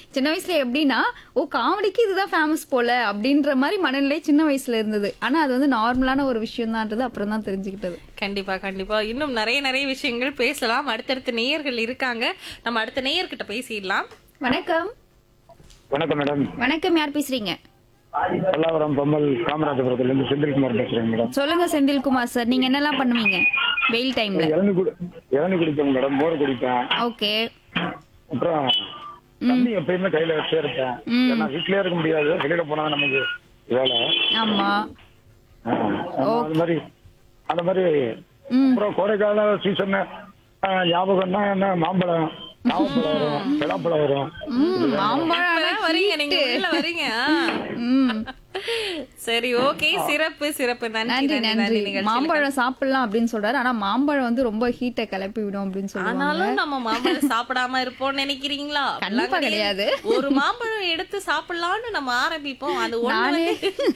சின்ன வயசுல எப்படின்னா ஓ காமெடிக்கு இதுதான் ஃபேமஸ் போல அப்படின்ற மாதிரி மனநிலை சின்ன வயசுல இருந்தது ஆனா அது வந்து நார்மலான ஒரு விஷயம் தான்ன்றது அப்புறம் தான் தெரிஞ்சுக்கிட்டது கண்டிப்பா கண்டிப்பா இன்னும் நிறைய நிறைய விஷயங்கள் பேசலாம் அடுத்தடுத்த நேயர்கள் இருக்காங்க நம்ம அடுத்த நேயர்கிட்ட பேசிடலாம் வணக்கம் வணக்கம் மேடம் வணக்கம் யார் பேசுறீங்க பல்லாவரம் பொம்மல் காமராஜபுரத்துல இருந்து செந்தில்குமார் பேசுறேன் மேடம் சொல்லுங்க செந்தில்குமார் சார் நீங்க என்னெல்லாம் பண்ணுவீங்க வெயில் டைம்ல இளநி குடி இளநி குடிப்பேன் மேடம் மோர் குடிப்பேன் ஓகே அப்புறம் தண்ணி எப்பயுமே கையில வச்சே இருப்பேன் ஏன்னா வீட்லயே இருக்க முடியாது வெளியில போனா தான் நமக்கு வேலை ஆமா ஆ, அது மாதிரி அந்த மாதிரி ம் அப்புறம் கோடைக்கால சீசன் ஞாபகம்னா என்ன மாம்பழம் நாவப்பழம் வரும் பலாப்பழம் வரும் ம் மாம்பழம் ஆனா இப்பதான் வரீங்க நீங்க உள்ள வரீங்க ஆ. ம் சரி ஓகே சிறப்பு சிறப்பு நன்றி நன்றி நன்றி நன்றி நன்றி நிகழ்ச்சியில மாம்பழம் சாப்பிடலாம் அப்படின்னு சொல்றாரு ஆனா மாம்பழம் வந்து ரொம்ப ஹீட்டை கிளப்பி விடும் அப்படின்னு சொல்லுவாங்க ஆனாலும் நம்ம மாம்பழம் சாப்பிடாம இருப்போம்னு நினைக்கிறீங்களா கண்டிப்பா அப்படிலாம் கிடையாது. ஒரு மாம்பழம் எடுத்து சாப்பிடலாம்னு நம்ம ஆரம்பிப்போம் அது ஒண்ணு நானே வந்து